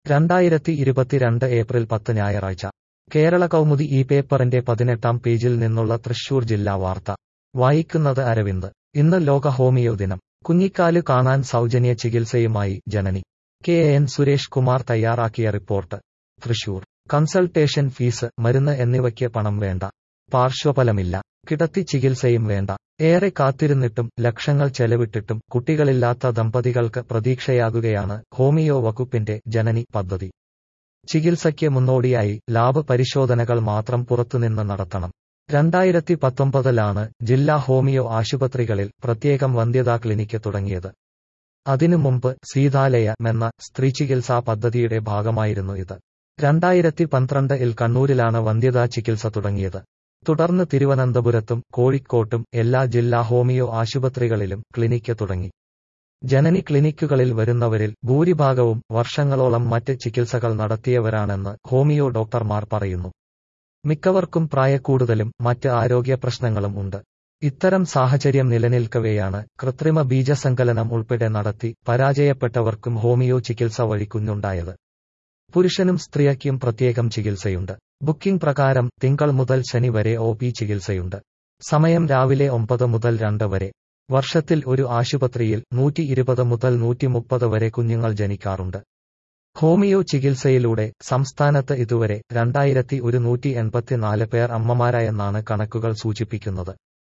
രണ്ടായിരത്തി ഇരുപത്തിരണ്ട് ഏപ്രിൽ പത്ത് ഞായറാഴ്ച കേരള കൗമുദി ഈ പേപ്പറിന്റെ പതിനെട്ടാം പേജിൽ നിന്നുള്ള തൃശൂർ ജില്ലാ വാർത്ത വായിക്കുന്നത് അരവിന്ദ് ഇന്ന് ലോക ഹോമിയോ ദിനം കുഞ്ഞിക്കാല് കാണാൻ സൗജന്യ ചികിത്സയുമായി ജനനി കെ എൻ സുരേഷ് കുമാർ തയ്യാറാക്കിയ റിപ്പോർട്ട് തൃശൂർ കൺസൾട്ടേഷൻ ഫീസ് മരുന്ന് എന്നിവയ്ക്ക് പണം വേണ്ട പാർശ്വഫലമില്ല കിടത്തി ചികിത്സയും വേണ്ട ഏറെ കാത്തിരുന്നിട്ടും ലക്ഷങ്ങൾ ചെലവിട്ടിട്ടും കുട്ടികളില്ലാത്ത ദമ്പതികൾക്ക് പ്രതീക്ഷയാകുകയാണ് ഹോമിയോ വകുപ്പിന്റെ ജനനി പദ്ധതി ചികിത്സയ്ക്ക് മുന്നോടിയായി ലാബ് പരിശോധനകൾ മാത്രം പുറത്തുനിന്ന് നടത്തണം രണ്ടായിരത്തി പത്തൊമ്പതിലാണ് ജില്ലാ ഹോമിയോ ആശുപത്രികളിൽ പ്രത്യേകം വന്ധ്യതാ ക്ലിനിക്ക് തുടങ്ങിയത് അതിനു മുമ്പ് സീതാലയം എന്ന സ്ത്രീ ചികിത്സാ പദ്ധതിയുടെ ഭാഗമായിരുന്നു ഇത് രണ്ടായിരത്തി പന്ത്രണ്ടിൽ കണ്ണൂരിലാണ് വന്ധ്യതാ ചികിത്സ തുടങ്ങിയത് തുടർന്ന് തിരുവനന്തപുരത്തും കോഴിക്കോട്ടും എല്ലാ ജില്ലാ ഹോമിയോ ആശുപത്രികളിലും ക്ലിനിക്ക് തുടങ്ങി ജനനി ക്ലിനിക്കുകളിൽ വരുന്നവരിൽ ഭൂരിഭാഗവും വർഷങ്ങളോളം മറ്റ് ചികിത്സകൾ നടത്തിയവരാണെന്ന് ഹോമിയോ ഡോക്ടർമാർ പറയുന്നു മിക്കവർക്കും പ്രായക്കൂടുതലും മറ്റ് ആരോഗ്യ പ്രശ്നങ്ങളും ഉണ്ട് ഇത്തരം സാഹചര്യം നിലനിൽക്കവെയാണ് കൃത്രിമ ബീജസങ്കലനം ഉൾപ്പെടെ നടത്തി പരാജയപ്പെട്ടവർക്കും ഹോമിയോ ചികിത്സ വഴി കുഞ്ഞുണ്ടായത് പുരുഷനും സ്ത്രീയ്ക്കും പ്രത്യേകം ചികിത്സയുണ്ട് ബുക്കിംഗ് പ്രകാരം തിങ്കൾ മുതൽ ശനി വരെ ഒ പി ചികിത്സയുണ്ട് സമയം രാവിലെ ഒമ്പത് മുതൽ രണ്ട് വരെ വർഷത്തിൽ ഒരു ആശുപത്രിയിൽ നൂറ്റി ഇരുപത് മുതൽ നൂറ്റി മുപ്പത് വരെ കുഞ്ഞുങ്ങൾ ജനിക്കാറുണ്ട് ഹോമിയോ ചികിത്സയിലൂടെ സംസ്ഥാനത്ത് ഇതുവരെ രണ്ടായിരത്തി ഒരുന്നൂറ്റി എൺപത്തിനാല് പേർ അമ്മമാരായെന്നാണ് കണക്കുകൾ സൂചിപ്പിക്കുന്നത്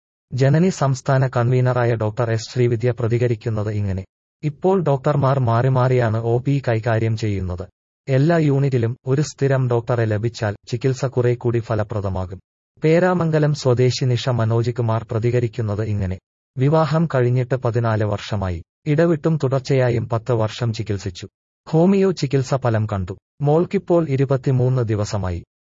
ജനനി സംസ്ഥാന കൺവീനറായ ഡോക്ടർ എസ് ശ്രീവിദ്യ പ്രതികരിക്കുന്നത് ഇങ്ങനെ ഇപ്പോൾ ഡോക്ടർമാർ മാറി മാറിയാണ് ഒ പി കൈകാര്യം ചെയ്യുന്നത് എല്ലാ യൂണിറ്റിലും ഒരു സ്ഥിരം ഡോക്ടറെ ലഭിച്ചാൽ ചികിത്സ കുറെ കൂടി ഫലപ്രദമാകും പേരാമംഗലം സ്വദേശി നിഷ മനോജ് കുമാർ പ്രതികരിക്കുന്നത് ഇങ്ങനെ വിവാഹം കഴിഞ്ഞിട്ട് പതിനാല് വർഷമായി ഇടവിട്ടും തുടർച്ചയായും പത്ത് വർഷം ചികിത്സിച്ചു ഹോമിയോ ചികിത്സ ഫലം കണ്ടു മോൾക്കിപ്പോൾ ഇരുപത്തിമൂന്ന് ദിവസമായി